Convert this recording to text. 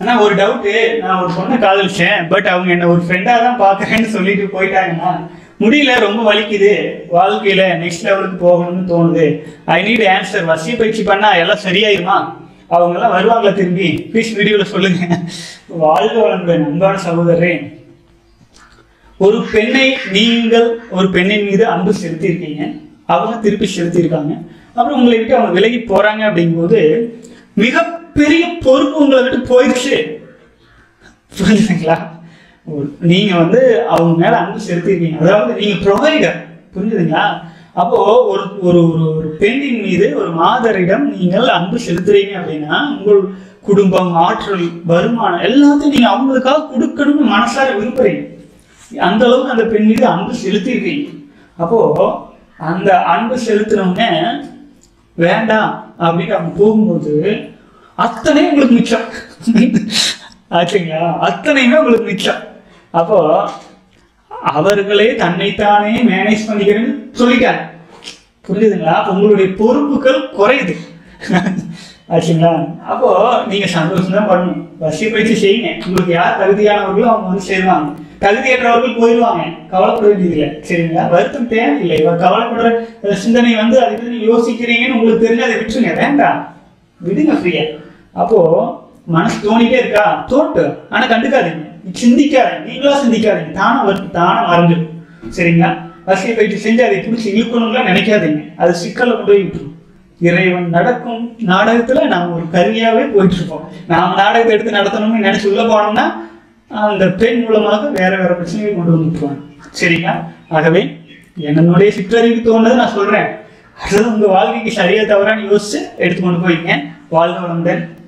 ஆனா ஒரு டவுட்டு நான் ஒரு பொண்ணை காதலிச்சேன் பட் அவங்க என்ன ஒரு ஃப்ரெண்டா தான் பாக்குறேன்னு சொல்லிட்டு போயிட்டாங்கன்னா முடியல ரொம்ப வலிக்குது வாழ்க்கையில நெக்ஸ்ட் லெவலுக்கு போகணும்னு தோணுது ஐ நீட் ஆன்சர் வசிய பயிற்சி பண்ணா எல்லாம் சரியாயிருமா அவங்க எல்லாம் வருவாங்களா திரும்பி ப்ளீஸ் வீடியோல சொல்லுங்க வாழ்க வளமுடன் அன்பான சகோதரரே ஒரு பெண்ணை நீங்கள் ஒரு பெண்ணின் மீது அன்பு செலுத்தியிருக்கீங்க அவங்க திருப்பி செலுத்தியிருக்காங்க அப்புறம் உங்களை விட்டு அவங்க விலகி போறாங்க அப்படிங்கும்போது மிகப்பெரிய பொறுப்பு உங்களை விட்டு போயிடுச்சு புரிஞ்சுதுங்களா ஒரு- நீங்க வந்து அவங்க மேல அன்பு செலுத்திருக்கீங்க அதாவது நீங்க ப்ரொவைடர் புரிஞ்சுதுங்களா அப்போ ஒரு ஒரு ஒரு ஒரு பெண்ணின் மீது ஒரு மாதரிடம் நீங்கள் அன்பு செலுத்துறீங்க அப்படின்னா உங்கள் குடும்பம் ஆற்றல் வருமானம் எல்லாத்தையும் நீங்க அவங்களுக்காக கொடுக்கணும்னு மனசார விரும்புறீங்க அந்த அளவுக்கு அந்த பெண் மீது அன்பு செலுத்திருக்கீங்க அப்போ அந்த அன்பு செலுத்தினவங்க வேண்டாம் அப்படின்னு அவங்க போகும்போது அத்தனையும் உங்களுக்கு மிச்சம் ஆச்சுங்களா அத்தனையுமே உங்களுக்கு மிச்சம் அப்போ அவர்களே தன்னைத்தானே மேனேஜ் பண்ணிக்கிறேன்னு சொல்லிட்டாங்க புரியுதுங்களா அப்போ உங்களுடைய பொறுப்புகள் குறையுது ஆச்சுங்களா அப்போ நீங்க சந்தோஷம் தான் பண்ணணும் வசிய பயிற்சி செய்யுங்க உங்களுக்கு யார் தகுதியானவர்களோ அவங்க வந்து சேருவாங்க தகுதியற்றவர்கள் போயிடுவாங்க கவலைப்பட வேண்டியதில்லை சரிங்களா வருத்தம் தேவையில்லை இவ கவலைப்படுற அஹ், சிந்தனை வந்து அதை பத்தி நீங்க யோசிக்கிறீங்கன்னு உங்களுக்கு தெரிஞ்சு அதை விட்டுருங்க வேண்டாம் விடுங்க ஃப்ரீயா அப்போ மனசு தோணிட்டே இருக்கா தோட்டு ஆனா கண்டுக்காதீங்க சிந்திக்காதீங்க நீங்களா சிந்திக்காதீங்க தானே வரும் தானே மறைஞ்சிடும் சரிங்களா வசிய பயிற்சி செஞ்சு அதை பிடிச்சி இழுக்கணும்லாம் நினைக்காதீங்க அது சிக்கல்ல கொண்டு போய் விட்டுரும் இறைவன் நடக்கும் நாடகத்துல நாம ஒரு கருவியாவே போயிட்டு இருப்போம் நாம நாடகத்தை எடுத்து நடத்தணும்னு நினைச்சு உள்ள போனோம்னா அந்த பெண் மூலமாக வேற வேற பிரச்சனையை கொண்டு வந்துருவாங்க சரிங்களா ஆகவே என்னுடைய சிற்றறிவுக்கு தோணுது நான் சொல்றேன் அது உங்க வாழ்க்கைக்கு சரியா தவறான்னு யோசிச்சு எடுத்து கொண்டு போய்ங்க வாழ்க வளமுடன்